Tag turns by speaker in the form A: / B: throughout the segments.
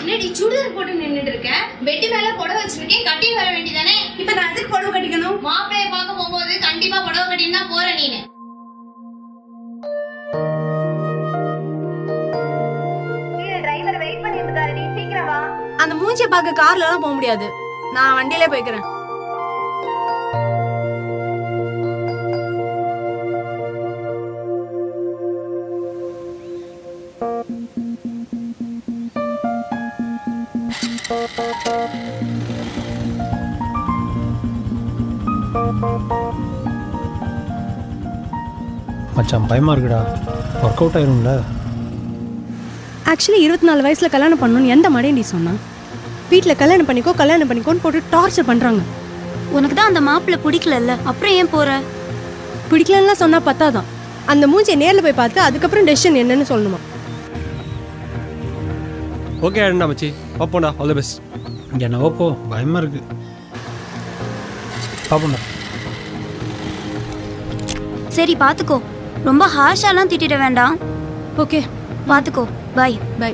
A: என்னடி சுடிதார் போட்டு நின்னுட்டு இருக்க பெட்டி மேல புடவை வச்சிருக்கேன் கட்டி வர வேண்டியதானே
B: இப்ப நான் எதுக்கு புடவை கட்டிக்கணும்
A: மாப்பிளைய பார்க்க போகும்போது கண்டிப்பா புடவை கட்டின்னு தான் போற நீனு
B: டிரைவர் வெயிட் பண்ணிட்டு இருக்காரு நீ சீக்கிரம் வா
C: அந்த மூஞ்சியை பார்க்க கார்ல எல்லாம் போக முடியாது நான் வண்டியிலே போய்க்கிறேன்
D: மச்சான் பயமாக இருக்குடா ஒர்க் அவுட் ஆயிரும்ல
C: ஆக்சுவலி இருபத்தி நாலு வயசுல கல்யாணம் பண்ணணும்னு எந்த மடையண்டி சொன்னான் வீட்டில் கல்யாணம் பண்ணிக்கோ கல்யாணம் பண்ணிக்கோன்னு போட்டு டார்ச்சர் பண்றாங்க
E: உனக்கு தான் அந்த மாப்பிள்ளை பிடிக்கலல்ல அப்புறம் ஏன் போற
C: பிடிக்கலன்னா சொன்னா பத்தாதான் அந்த மூஞ்சியை நேர்ல போய் பார்த்து அதுக்கப்புறம் டெசிஷன் என்னன்னு சொல்லணுமா
F: ஓகே அண்ணா மச்சி பார்ப்போம்டா ஆல் தி பெஸ்ட்
D: என்னவோ போ பயமாக இருக்கு பார்ப்போம்டா
E: சரி பாத்துக்கோ ரொம்ப ஹார்ஷாலாம் திட்டிட வேண்டாம்
C: ஓகே
E: பாத்துக்கோ பை
C: பை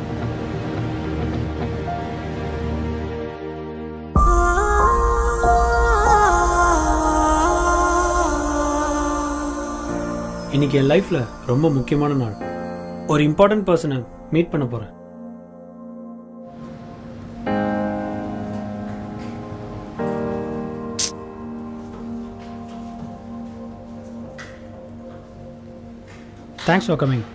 D: இன்னைக்கு என் லைஃப்ல ரொம்ப முக்கியமான நாள் ஒரு இம்பார்ட்டன்ட் பர்சனை மீட் பண்ண போறேன் தேங்க்ஸ் ஃபார் கமிங்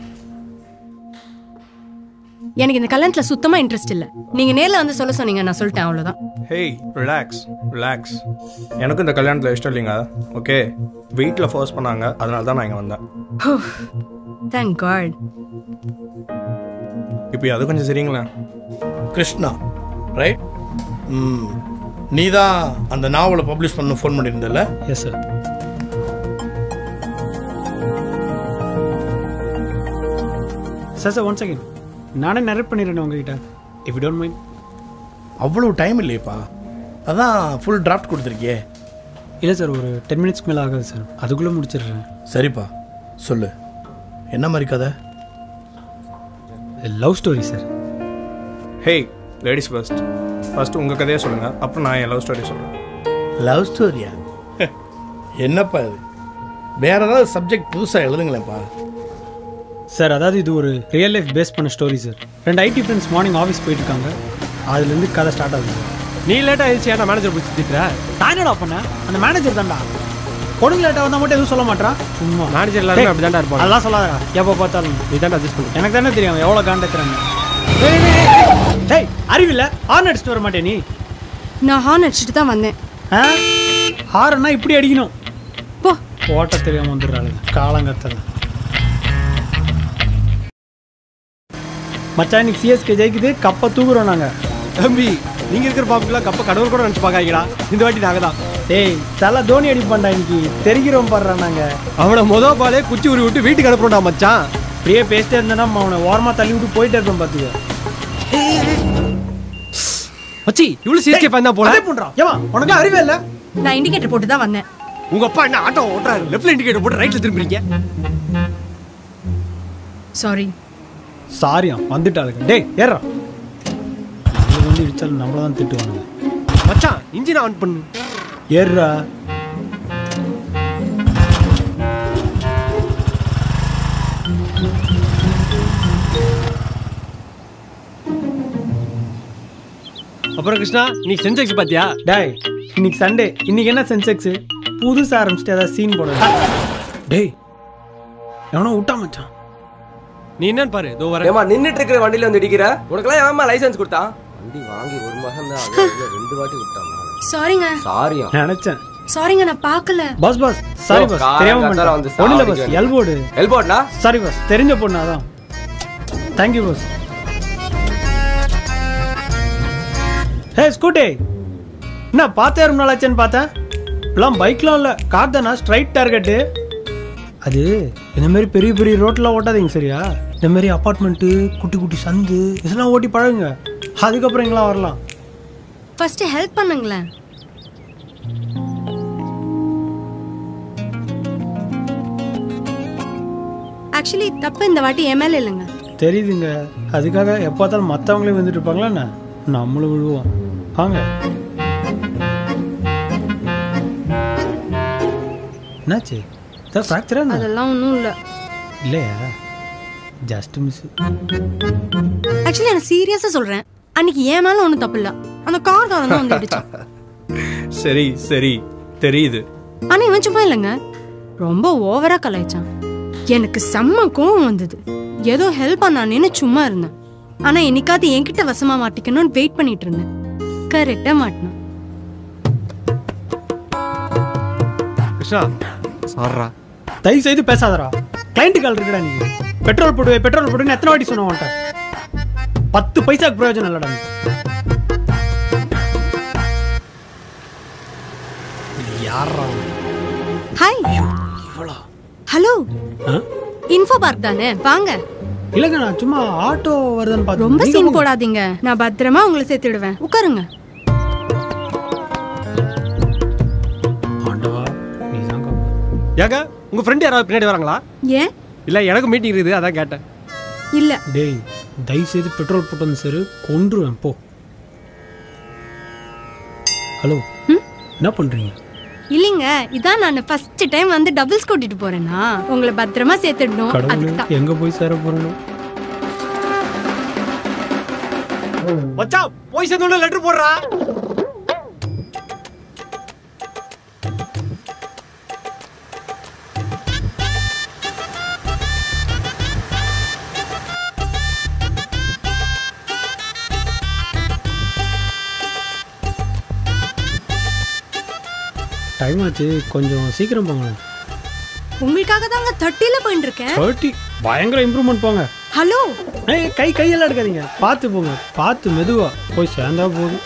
C: எனக்கு இந்த கல்யாணத்துல சுத்தமா இன்ட்ரெஸ்ட் இல்ல நீங்க நேர்ல வந்து சொல்ல சொன்னீங்க நான் சொல்லிட்டேன் அவ்வளவுதான்
G: ஹேய் ரிலாக்ஸ் ரிலாக்ஸ் எனக்கும் இந்த கல்யாணத்தில் இஷ்டம் இல்லைங்க ஓகே வீட்டில் ஃபோர்ஸ் பண்ணாங்க அதனால தான் நான் இங்கே வந்தேன்
C: தேங்க் காட்
G: இப்போ அது கொஞ்சம் சரிங்களேன்
H: கிருஷ்ணா ரைட் ம் நீ தான் அந்த நாவலை பப்ளிஷ் பண்ண ஃபோன் பண்ணியிருந்தல
D: yes sir sir sir one second நானே நரேட் பண்ணிடுறேன் உங்ககிட்ட இஃப் யூ டோன்ட் மைண்ட்
H: அவ்வளோ டைம் இல்லையேப்பா அதான் ஃபுல் டிராஃப்ட் கொடுத்துருக்கியே
D: இல்லை சார் ஒரு டென் மினிட்ஸ்க்கு மேலே ஆகாது சார் அதுக்குள்ளே முடிச்சிடுறேன்
H: சரிப்பா சொல்லு என்ன மாதிரி கதை
D: love story sir
G: hey ladies first first உங்கள் கதையை சொல்லுங்கள் அப்புறம் நான் என் லவ் ஸ்டோரி சொல்கிறேன்
H: லவ் ஸ்டோரியா என்னப்பா இது வேற ஏதாவது சப்ஜெக்ட் புதுசாக எழுதுங்களேன்ப்பா
D: சார் அதாவது இது ஒரு ரியல் லைஃப் பேஸ் பண்ண ஸ்டோரி சார் ரெண்டு ஐடி ஃப்ரெண்ட்ஸ் மார்னிங் ஆஃபீஸ் போயிட்டு இருக்காங்க அதுலேருந்து கதை ஸ்டார்ட் ஆகுது சார்
F: நீ லேட்டாக ஆயிடுச்சு ஏன்னா மேனேஜர் பிடிச்சி திட்டுற
D: நான் என்னடா பண்ணேன் அந்த மேனேஜர் தான்டா பொண்ணுங்க லேட்டாக வந்தால் மட்டும் எதுவும் சொல்ல மாட்டான் சும்மா
F: மேனேஜர் எல்லாருமே அப்படி தான்டா இருப்பாங்க
D: அதெல்லாம் சொல்லாதடா எப்போ பார்த்தாலும்
F: நீ தான் அட்ஜஸ்ட் பண்ணு
D: எனக்கு தானே தெரியும் எவ்வளோ காண்டாக்கிறாங்க டேய் அறிவில்ல ஹார்ன் அடிச்சுட்டு வர மாட்டே நீ
C: நான் ஹார்ன் அடிச்சுட்டு தான் வந்தேன்
D: ஆ ஹாரன்னா இப்படி அடிக்கணும்
C: போ
D: ஓட்ட தெரியாம வந்துடுறாளுங்க காலங்கத்தில் மச்சான் இன்னைக்கு சிஎஸ்கே ஜெயிக்குது கப்பை தூக்குறோம் நாங்கள்
F: தம்பி நீங்க இருக்கிற பாப்புக்கெல்லாம் கப்ப கடவுள் கூட நினைச்சு பார்க்காங்கடா இந்த வாட்டி நாங்க தான்
D: டேய் தலை தோனி அடிப்பான்டா இன்னைக்கு தெரிகிறோம் பாடுறா நாங்கள்
F: அவனை முத பாலே குச்சி உரி விட்டு வீட்டுக்கு அனுப்புறோம்டா மச்சான்
D: அப்படியே பேசிட்டே இருந்தேன்னா அவனை ஓரமாக தள்ளி விட்டு போயிட்டே இருப்பேன் பார்த்துக்க
F: மச்சி இவ்வளவு சிஎஸ்கே ஃபேன் தான் போல
D: அதே பண்ணுறான் ஏமா உனக்கு அறிவே இல்லை
C: நான் இண்டிகேட்டர் போட்டு தான் வந்தேன்
F: உங்க அப்பா என்ன ஆட்டோ ஓட்டுறாரு லெஃப்ட்ல இண்டிகேட்டர் போட்டு ரைட்ல திரும்புறீங்க
C: சாரி
D: சாரியா வந்துட்டாளுங்க டேய் ஏறா இது வந்து இடிச்சாலும் நம்மள தான் திட்டுவானுங்க
F: மச்சான் இன்ஜின் ஆன் பண்ணு
D: ஏறுறா
F: அப்புறம் கிருஷ்ணா நீ சென்செக்ஸ் பாத்தியா
D: டேய் இன்னைக்கு சண்டே இன்னைக்கு என்ன சென்செக்ஸ் புதுசா ஆரம்பிச்சிட்டு ஏதாவது சீன் போட டேய் எவனோ விட்டா மச்சான்
F: நீ என்னன்னு பாரு இதோ வர
I: ஏமா நின்னுட்டு இருக்கிற வண்டியில வந்து இடிக்கிற உனக்கெல்லாம் ஏமா லைசென்ஸ் கொடுத்தான் வண்டி வாங்கி ஒரு மாசம் தான் ஆகுது. இதுல ரெண்டு வாட்டி விட்டான்
C: சாரிங்க
I: சாரியா
D: நினைச்சேன்
C: சாரிங்க நான் பார்க்கல
D: boss boss sorry
I: oh,
D: boss
I: காரம்
D: தெரியாம
I: கத்தாரம் வந்து
D: பண்ணிட்டேன். ஒண்ணும் இல்ல
I: sorry
D: பாஸ்
I: சொல்லு.
D: எல்போர்டு
I: எல்போட்னா
D: சாரி பாஸ் தெரிஞ்ச பொண்ணு அதான் தேங்க்யூ பாஸ் ஹே ஸ்கூட்டி என்ன பார்த்தே ரொம்ப நாளாச்சேன்னு பார்த்தேன் இப்பெல்லாம் பைக்லாம் இல்லை கார் தானா ஸ்ட்ரைட் டார்கெட்டு அது இந்த மாதிரி பெரிய பெரிய ரோட்லாம் ஓட்டாதீங்க சரியா இந்த மாதிரி அப்பார்ட்மெண்ட்டு குட்டி குட்டி சந்து இதெல்லாம் ஓட்டி பழகுங்க அதுக்கப்புறம் இங்கெல்லாம் வரலாம்
C: ஃபர்ஸ்ட் ஹெல்ப் பண்ணுங்களேன் ஆக்சுவலி தப்பு இந்த வாட்டி என் மேல இல்லைங்க
D: தெரியுதுங்க அதுக்காக எப்போ பார்த்தாலும் மற்றவங்களே வந்துட்டு இருப்பாங்களா என்ன நம்மளும் விழுவோம் வாங்க என்னாச்சு ஏதாவது ஃப்ராக்சரா என்ன
C: அதெல்லாம் ஒன்றும் இல்லை
D: இல்லையா ஜஸ்ட் மிஸ்
C: ஆக்சுவலி நான் சீரியஸாக சொல்கிறேன் அன்னைக்கு ஏன் மேலே ஒன்றும் தப்பு இல்லை அந்த கார்காரன் தான் வந்து இடிச்சான்
G: சரி சரி தெரியுது
C: ஆனால் இவன் சும்மா இல்லைங்க ரொம்ப ஓவராக கலாய்ச்சான் எனக்கு செம்ம கோவம் வந்தது ஏதோ ஹெல்ப் பண்ணானேன்னு சும்மா இருந்தேன் ஆனால் என்னைக்காவது என்கிட்ட வசமா மாட்டிக்கணும்னு வெயிட் பண்ணிட்டு இருந்தேன் கரெக்டாக மாட்டினான்
F: கிருஷ்ணா சார்ரா
D: தயவு செய்து பேசாதடா கிளைண்ட் கால் இருக்குடா நீ பெட்ரோல் போடுவே பெட்ரோல் போடுன்னு எத்தனை வாட்டி சொன்ன உன்ட்ட பத்து பைசாக்கு பிரயோஜனம் இல்லடா நீ யாரா
C: ஹாய் ஹலோ
D: ஆ?
C: இன்ஃபோ பார்க் தானே வாங்க
D: இல்லைங்க நான் சும்மா ஆட்டோ வருதுன்னு பார்த்தேன்
C: ரொம்ப
D: நீங்க
C: சீன்
D: போங்க.
C: போடாதீங்க நான் பத்திரமா உங்களை சேர்த்துடுவேன் உட்காருங்க
D: ஆண்டவா நீதான் காப்பாத்து.
F: ஏங்க உங்க ஃப்ரெண்ட் யாராவது பின்னாடி வராங்களா
C: ஏன்
F: இல்ல எனக்கு மீட்டிங் இருக்குது அதான் கேட்டேன்
C: இல்ல
D: டேய் தயவு செய்து பெட்ரோல் போட்டு வந்து சரி கொன்றுவேன் போ ஹலோ என்ன பண்றீங்க
C: இல்லைங்க இதான் நான் ஃபர்ஸ்ட் டைம் வந்து டபுள்ஸ் கூட்டிட்டு போறேன்னா உங்களை பத்திரமா சேர்த்துடணும் அதுக்கு
D: கடவுளே
C: தான்
D: எங்க போய் சேர போறேன்
F: மச்சான் போய் சேர்ந்தோட லெட்டர் போடுறா
D: டைம் ஆச்சு கொஞ்சம் சீக்கிரம் போங்களேன்
C: உங்களுக்காக தாங்க தட்டில போயிட்டு இருக்கேன்
D: தேர்ட்டி பயங்கர இம்ப்ரூவ்மெண்ட் போங்க
C: ஹலோ
D: ஏய் கை கையெல்லாம் எடுக்காதீங்க பார்த்து போங்க பார்த்து மெதுவா போய் சேர்ந்தா போதும்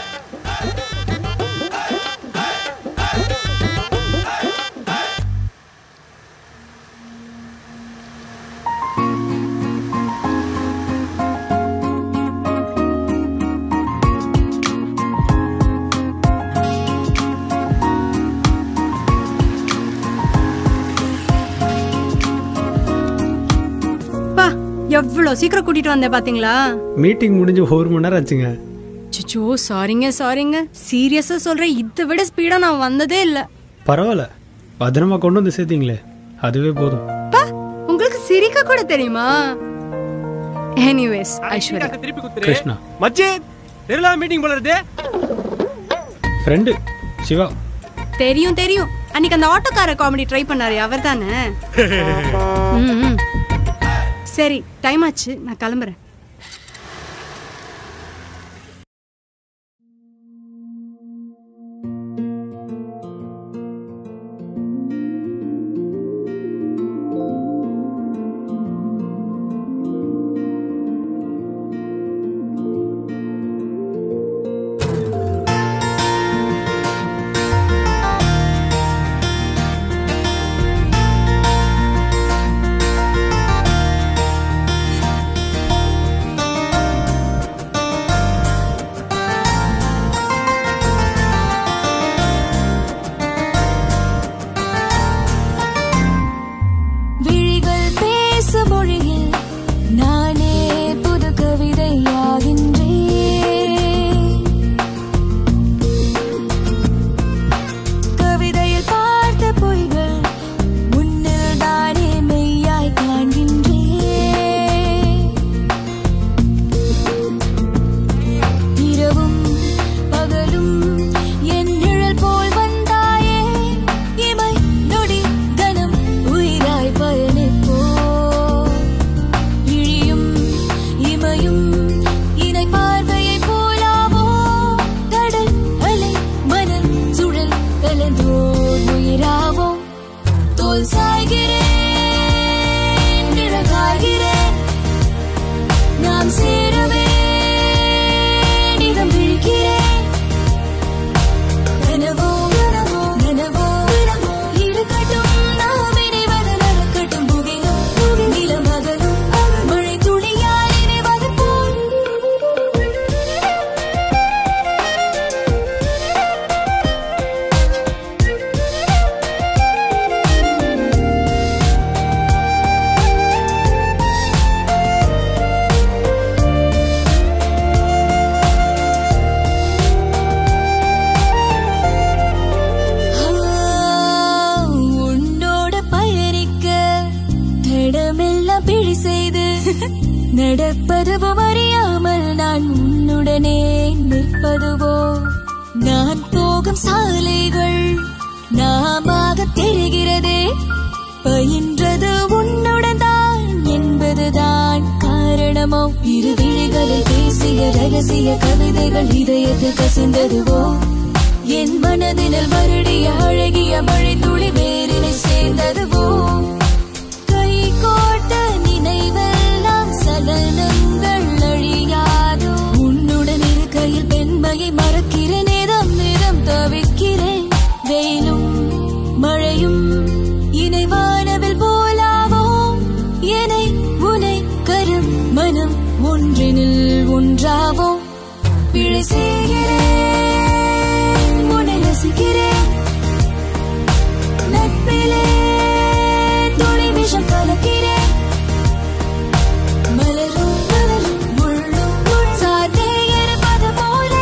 C: பா எவ்வளவு சீக்கிரம் கூட்டிட்டு வந்தேன் பாத்தீங்களா
D: மீட்டிங் முடிஞ்சு ஒரு மணி நேரம் ஆச்சுங்க
C: சுச்சோ சாரிங்க சாரிங்க சீரியஸா சொல்றேன் இதை விட ஸ்பீடா நான் வந்ததே இல்ல
D: பரவாயில்ல பத்திரமா கொண்டு வந்து சேர்த்தீங்களே அதுவே போதும்
C: பா உங்களுக்கு சிரிக்க கூட தெரியுமா எனிவேஸ் ஐஸ்வர்யா
F: திருப்பி குத்துரு
D: கிருஷ்ணா
F: மச்சி தெரியல மீட்டிங் போல இருக்கு
D: ஃப்ரெண்டு சிவா
C: தெரியும் தெரியும் அன்னைக்கு அந்த ஆட்டோக்கார காமெடி ட்ரை பண்ணாரு அவர் தானே சரி டைம் ஆச்சு நான் கிளம்புறேன்
J: அதுவும் அறியாமல் நான் உன்னுடனே நிற்பதுவோ நான் போகும் சாலைகள் நாமாக தெரிகிறதே பயின்றது உன்னுடன் தான் என்பதுதான் காரணமோ இரு விழிகளில் பேசிய ரகசிய கவிதைகள் இதயத்தில் கசிந்ததுவோ என் மனதினில் மறுடிய அழகிய மழை துளி வேரினை சேர்ந்ததுவோ கை கோட்ட நினைவெல்லாம் சலனங்கள் அழியாதோ உன்னுடன் இருக்கையில் பெண்மையை மறக்கிறேன் நிதம் நிதம் தவிக்கிறேன் வெயிலும் மழையும் இணைவானவில் போலாவோ என்னை உனை கரும் மனம் ஒன்றினில் ஒன்றாவோ பிழை செய்கிறேன் உன்னை ரசிக்கிறேன் நட்பிலே துளி விஷம் கலக்கிறேன் மலரும் மலரும் முள்ளும் முள் சார்ந்தே இருப்பது போலே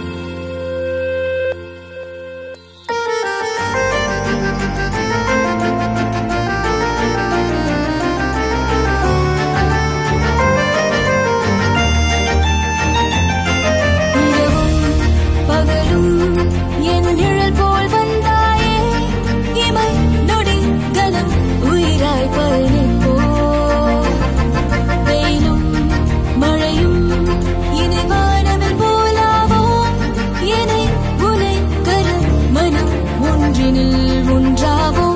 J: இரவும் பகலும் என் நிழல் போல் வந்தாயே இமை நொடி கனம் உயிராய் பயணிப்போ வெயிலும் மழையும் இணைவானவில் போலாவோ என்னை உனை கரம் மனம் ஒன்றினில் ஒன்றாவோ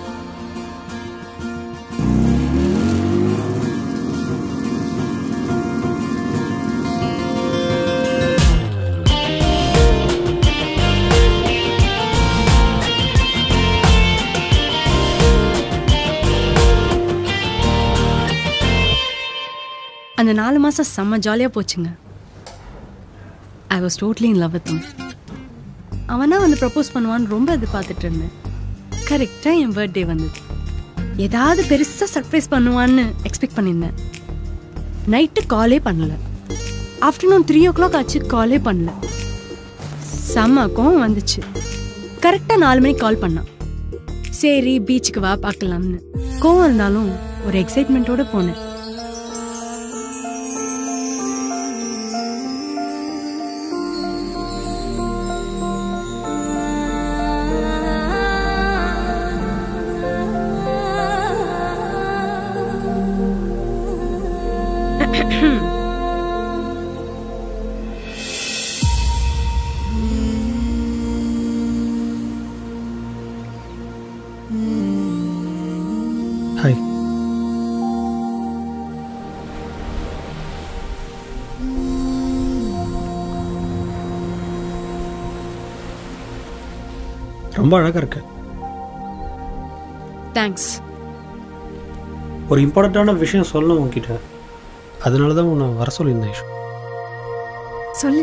C: அந்த நாலு மாசம் செம்ம ஜாலியாக போச்சுங்க I was totally in love with அவனா வந்து ப்ரப்போஸ் பண்ணுவான்னு ரொம்ப எதிர்பார்த்துட்டு இருந்தேன் கரெக்டாக என் பர்த்டே வந்தது ஏதாவது பெருசாக சர்ப்ரைஸ் பண்ணுவான்னு எக்ஸ்பெக்ட் பண்ணியிருந்தேன் நைட்டு காலே பண்ணல ஆஃப்டர்நூன் த்ரீ ஓ கிளாக் ஆச்சு காலே பண்ணல செம்ம கோவம் வந்துச்சு கரெக்டாக நாலு மணிக்கு கால் பண்ணான் சரி பீச்சுக்கு வா பார்க்கலாம்னு கோவம் இருந்தாலும் ஒரு எக்ஸைட்மெண்ட்டோட போனேன்
D: ஹாய் ரொம்ப அழகா இருக்க
C: தேங்க்ஸ்
D: ஒரு இம்பார்ட்டண்ட்டான விஷயம் சொல்லணும் உன்கிட்ட அதனால தான் உன்னை வர சொல்லியிருந்தேன் ஐஷு
C: சொல்லு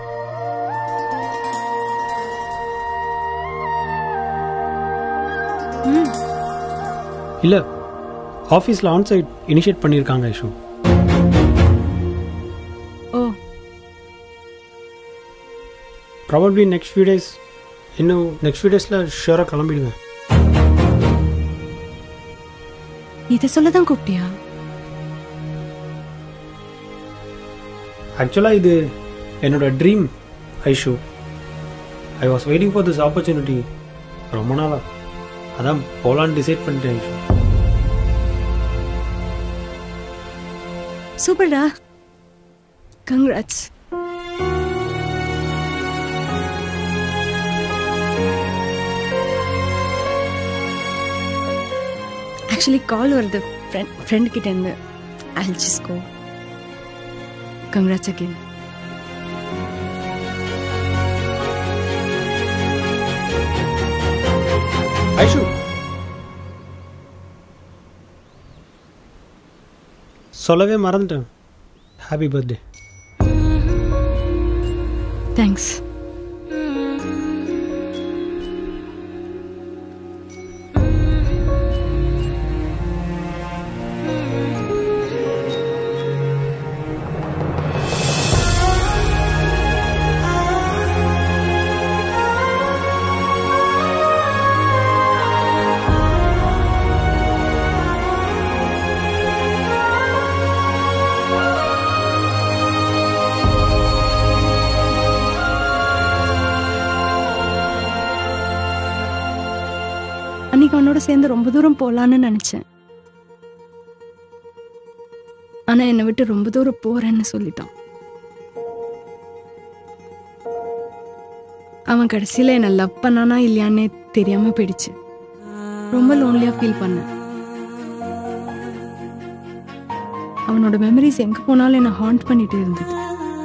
C: ம்
D: இல்லை ஆஃபீஸில் ஆன்சைட் இனிஷியேட் பண்ணியிருக்காங்க Aishu
C: oh
D: probably next few days இன்னும் நெக்ஸ்ட் ஃபியூ டேஸில் ஷியோராக கிளம்பிடுவேன்
C: இதை சொல்ல தான் கூப்பிட்டியா
D: ஆக்சுவலாக இது என்னோட dream Aishu I was waiting for this opportunity ரொம்ப நாளா அதான் போலான்னு டிசைட் பண்ணிட்டேன் ஐஷு
C: சூப்பர்டா கங்க்ராட்ஸ் ஆக்சுவலி கால் வருது ஃப்ரெண்ட் ஃப்ரெண்ட் கிட்ட இருந்து I just go congrats again
D: Aishu சொல்லவே மறந்துட்டேன் ஹாப்பி பர்த்டே
C: தேங்க்ஸ் அன்னைக்கு அவனோட சேர்ந்து ரொம்ப தூரம் போலான்னு நினைச்சேன் ஆனா என்னை விட்டு ரொம்ப தூரம் போறேன்னு சொல்லிட்டான் அவன் கடைசியில என்ன லவ் பண்ணானா இல்லையான்னே தெரியாம போயிடுச்சு ரொம்ப லோன்லியா ஃபீல் பண்ணேன் அவனோட மெமரிஸ் எங்க போனாலும் என்ன ஹாண்ட் பண்ணிட்டு இருந்தது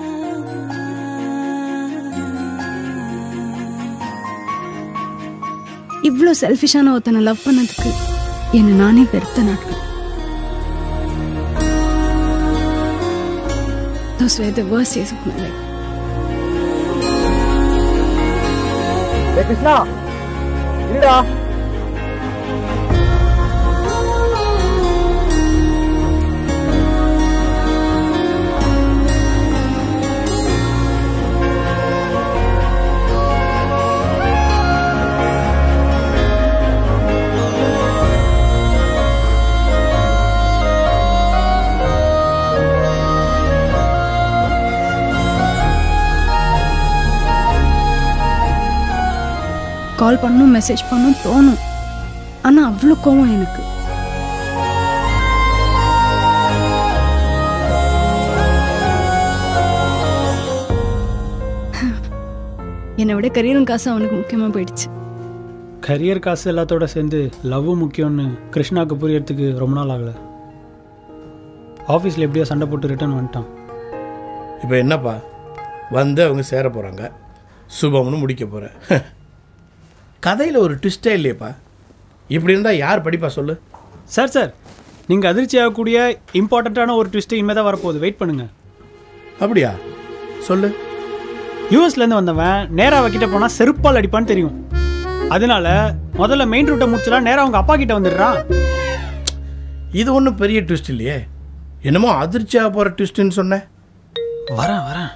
C: இவ்ளோ செல்ஃபிஷான ஒருத்தனை லவ் பண்ணதுக்கு என்ன நானே வெறுத்த நாட்கள் Those were the worst days of my life.
F: Krishna இல்லடா
C: கால் பண்ணும் மெசேஜ் பண்ணும் தோணும் ஆனா அவ்வளோ கோவம் எனக்கு என்னை விட கரியரும் காசு அவனுக்கு முக்கியமா போயிடுச்சு
D: கரியர் காசு எல்லாத்தோட சேர்ந்து லவ்வும் முக்கியம்னு கிருஷ்ணாவுக்கு புரியறதுக்கு ரொம்ப நாள் ஆகலை ஆஃபீஸில் எப்படியோ சண்டை போட்டு ரிட்டர்ன் வந்துட்டான்
H: இப்போ என்னப்பா வந்து அவங்க சேர போகிறாங்க சுபம்னு முடிக்க போகிற கதையில் ஒரு ட்விஸ்டே இல்லையேப்பா இப்படி இருந்தால் யார் படிப்பா சொல்லு
D: சார் சார் நீங்கள் அதிர்ச்சி ஆகக்கூடிய இம்பார்ட்டண்ட்டான ஒரு ட்விஸ்ட்டு இனிமேல் தான் வரப்போகுது வெயிட் பண்ணுங்க
H: அப்படியா சொல்லு
D: யூஎஸ்லேருந்து வந்தவன் நேராக அவகிட்ட போனால் செருப்பால் அடிப்பான்னு தெரியும் அதனால முதல்ல மெயின் ரூட்டை முடிச்சலாம் நேராக அவங்க அப்பா கிட்ட வந்துடுறான்
H: இது ஒன்றும் பெரிய ட்விஸ்ட் இல்லையே என்னமோ அதிர்ச்சியாக போகிற ட்விஸ்ட்டுன்னு சொன்னேன்
D: வரேன் வரேன்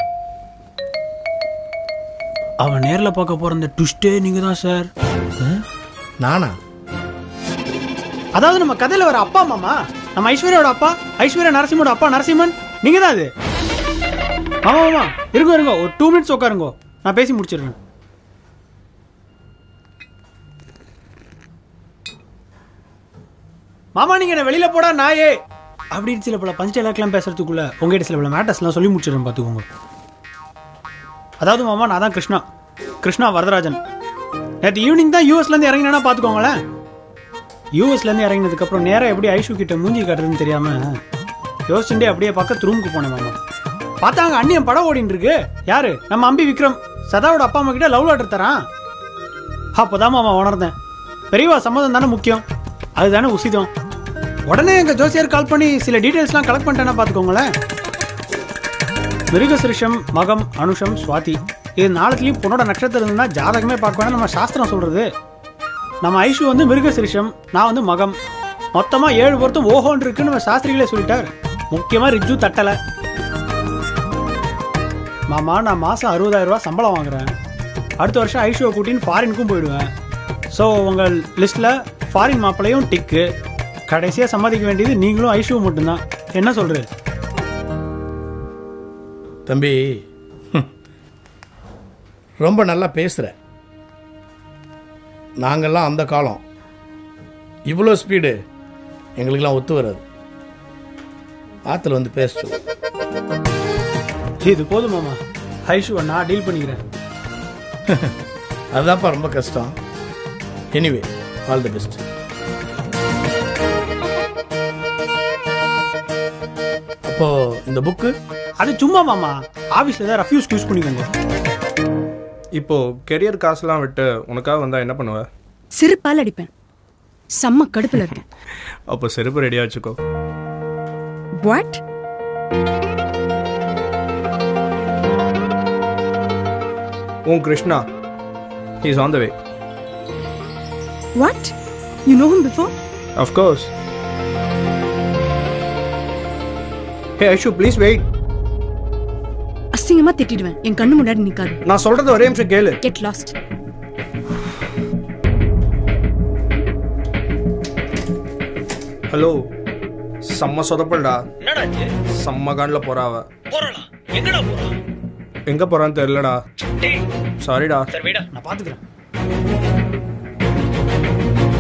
D: அவன் நேரில் பார்க்க போகிற அந்த ட்விஸ்ட்டே நீங்கள் தான் சார்
H: நானா
D: அதாவது நம்ம கதையில் வர அப்பா மாமா நம்ம ஐஸ்வர்யாவோட அப்பா ஐஸ்வர்யா நரசிம்மோட அப்பா நரசிம்மன் நீங்கள் தான் அது ஆமா ஆமா இருங்க இருங்க ஒரு டூ மினிட்ஸ் உட்காருங்க நான் பேசி முடிச்சிடுறேன் மாமா நீங்க என்ன வெளியில போடா நாயே அப்படின்னு சில பல பஞ்ச் டைலாக்லாம் பேசுறதுக்குள்ள உங்ககிட்ட சில பல மேட்டர்ஸ்லாம் சொல்லி முடிச்சிடுறேன் பார்த்துக்கோங்க அதாவது மாமா நான் தான் கிருஷ்ணா கிருஷ்ணா வரதராஜன் நேற்று ஈவினிங் தான் யூஎஸ்லேருந்து இறங்கினா பார்த்துக்கோங்களேன் யூஎஸ்லேருந்து இறங்கினதுக்கப்புறம் நேராக எப்படி ஐஷு கிட்ட மூஞ்சி காட்டுறதுன்னு தெரியாம யோசிச்சுட்டே அப்படியே பக்கத்து ரூமுக்கு போனேன் மாமா பார்த்தாங்க அண்ணியன் படம் ஓடின்னு இருக்கு யாரு நம்ம அம்பி விக்ரம் சதாவோட அப்பா அம்மா கிட்ட லவ் லெட்டர் தரான் அப்போதான் மாமா உணர்ந்தேன் பெரியவா சம்மதம் தானே முக்கியம் அதுதானே உசிதம் உடனே எங்க ஜோசியர் கால் பண்ணி சில டீடைல்ஸ்லாம் கலெக்ட் பண்ணிட்டேன்னா பார்த்துக்கோங்களேன் மிருகசிருஷம் மகம் அனுஷம் சுவாதி இது நாளத்துலயும் பொண்ணோட நட்சத்திரம் இருந்தா ஜாதகமே பார்க்க வேணாம் நம்ம சாஸ்திரம் சொல்றது நம்ம ஐஷு வந்து மிருகசிருஷம் நான் வந்து மகம் மொத்தமா ஏழு பொருத்தம் ஓஹோன்னு இருக்குன்னு நம்ம சாஸ்திரிகளே சொல்லிட்டார் முக்கியமா ரிஜு தட்டலை மாமா நான் மாதம் அறுபதாயிரம் ரூபாய் சம்பளம் வாங்குறேன் அடுத்த வருஷம் ஐஷுவை கூட்டின்னு ஃபாரினுக்கும் போயிடுவேன் ஸோ உங்கள் லிஸ்ட்டில் ஃபாரின் மாப்பிளையும் டிக்கு கடைசியாக சம்பாதிக்க வேண்டியது நீங்களும் ஐஷுவும் மட்டும்தான் என்ன சொல்கிறது
H: தம்பி ஹம், ரொம்ப நல்லா பேசுகிற நாங்கள்லாம் அந்த காலம் இவ்வளோ ஸ்பீடு எங்களுக்கெல்லாம் ஒத்து வராது ஆற்றுல வந்து பேசுவோம்
D: இது போதும் மாமா ஐஷுவை நான் டீல் பண்ணிக்கிறேன்
H: அதுதான்ப்பா ரொம்ப கஷ்டம் எனிவே ஆல் தி பெஸ்ட் அப்போ இந்த புக்கு
D: அது சும்மா மாமா ஆஃபீஸில் தான் ரஃப்யூஸ் யூஸ் பண்ணிக்கோங்க
G: இப்போ கெரியர் காசுலாம் விட்டு உனக்காக வந்தா என்ன பண்ணுவ
C: சிறுப்பால் அடிப்பேன் செம்ம கடுப்புல இருக்கேன்
G: அப்போ செருப்பு ரெடியாக வச்சுக்கோ
C: வாட்
G: உன் Krishna is on the way
C: what you know him before
G: of course hey Aishu please wait
C: அசிங்கமா திட்டிடுவேன் என் கண்ணு முன்னாடி நிக்காது
G: நான் சொல்றது ஒரே நிமிஷம் கேளு
C: கெட் லாஸ்ட்
G: ஹலோ செம்ம சொதப்பல்டா செம்ம காண்டில் போறா அவ எங்க போறான்னு தெரியலடா சாரிடா
D: நான் பார்த்துக்கிறேன்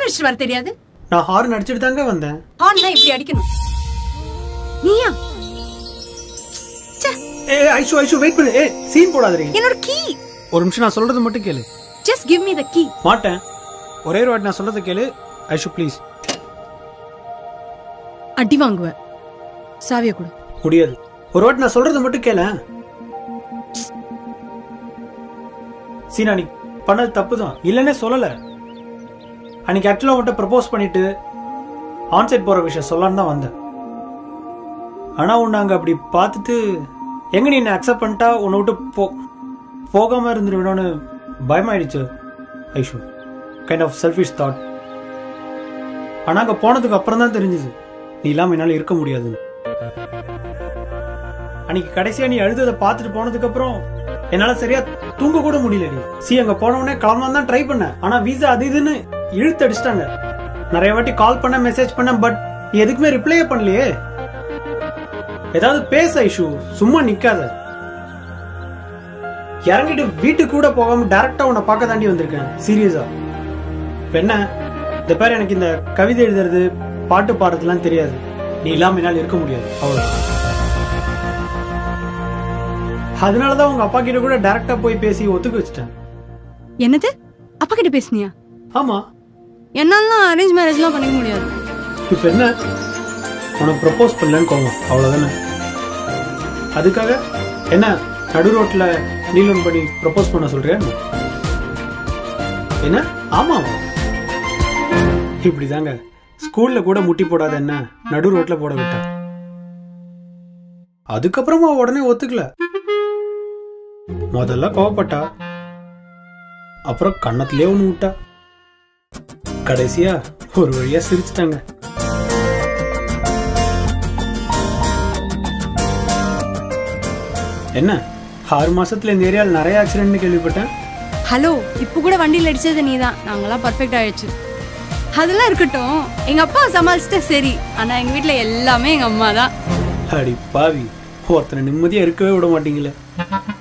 C: அடிச்சுட்டு வர தெரியாது
D: நான் ஹார்ன் அடிச்சுட்டு தாங்க வந்தேன்
C: ஹார்ன் இப்படி அடிக்கணும் நீயா
D: ஏ ஐஷு ஐஷு வெயிட் பண்ணு ஏ சீன் போடாதீங்க
C: என்னோட கீ
D: ஒரு நிமிஷம் நான் சொல்றது மட்டும் கேளு
C: just give me the key
D: மாட்டேன் ஒரே ஒரு வாட்டி நான் சொல்றது கேளு ஐஷு ப்ளீஸ்
C: அடி வாங்குவ சாவிய கொடு
D: முடியாது ஒரு வாட்டி நான் சொல்றது மட்டும் கேள சீனா நீ பண்ணது தப்பு தான் இல்லைன்னே சொல்லல அன்னைக்கு ஆக்சுவலாக உன்கிட்ட ப்ரப்போஸ் பண்ணிட்டு ஆன்சைட் போற விஷயம் சொல்லலான்னு தான் வந்தேன் ஆனா உன்னை அங்க அப்படி பார்த்துட்டு எங்க நீ என்ன அக்செப்ட் பண்ணிட்டா உன்னை விட்டு போ போகாம இருந்துருவேணும்னு பயமாயிடுச்சு Aishu kind of selfish thought ஆனா அங்க போனதுக்கு அப்புறம் தான் தெரிஞ்சுது நீ இல்லாம என்னால இருக்க முடியாதுன்னு அன்னைக்கு கடைசியா நீ அழுததை பார்த்துட்டு போனதுக்கு அப்புறம் என்னால சரியா தூங்க கூட முடியல சி அங்க போன உடனே கிளம்பலாம் தான் ட்ரை பண்ணேன் ஆனா வீசா அது இதுன்னு இழுத்து அடிச்சிட்டாங்க நிறைய வாட்டி கால் பண்ண மெசேஜ் பண்ண பட் நீ எதுக்குமே ரிப்ளையே பண்ணலையே ஏதாவது பேச இஷ்யூ சும்மா நிக்காத இறங்கிட்டு வீட்டுக்கு கூட போகாம டைரக்டா உன்னை பார்க்க தாண்டி வந்திருக்கேன் சீரியஸா இப்ப என்ன இந்த பேர் எனக்கு இந்த கவிதை எழுதுறது பாட்டு பாடுறதுலாம் தெரியாது நீ இல்லாம என்னால் இருக்க முடியாது அவ்வளவு அதனாலதான் உங்க அப்பா கிட்ட கூட டைரக்டா போய் பேசி ஒத்துக்க வச்சுட்டேன்
C: என்னது அப்பா கிட்ட பேசுனியா
D: ஆமா
C: என்னாலாம் அரேஞ்ச் மேரேஜ்லாம் பண்ணிக்க முடியாது
D: இப்ப என்ன உனக்கு ப்ரப்போஸ் பண்ணலன்னு கோவம் அவ்வளவுதானே அதுக்காக என்ன நடு ரோட்ல நீலம் பண்ணி ப்ரப்போஸ் பண்ண சொல்றியா என்ன ஆமாவா இப்படிதாங்க ஸ்கூல்ல கூட முட்டி போடாத என்ன நடு ரோட்ல போட விட்டா அதுக்கப்புறமா உடனே ஒத்துக்கல முதல்ல கோவப்பட்டா அப்புறம் கன்னத்திலே ஒண்ணு விட்டா கடைசியா ஒரு வழியா சிரிச்சிட்டாங்க என்ன ஆறு மாசத்துல இந்த ஏரியாவில் நிறைய ஆக்சிடென்ட்னு கேள்விப்பட்டேன்
C: ஹலோ இப்போ கூட வண்டியில் அடிச்சது நீ தான் நாங்களாம் பர்ஃபெக்ட் ஆயிடுச்சு அதெல்லாம் இருக்கட்டும் எங்க அப்பா சமாளிச்சிட்டா சரி ஆனா எங்க வீட்ல எல்லாமே எங்க அம்மா தான்
D: அடி பாவி ஒருத்தனை நிம்மதியா இருக்கவே விட மாட்டீங்களே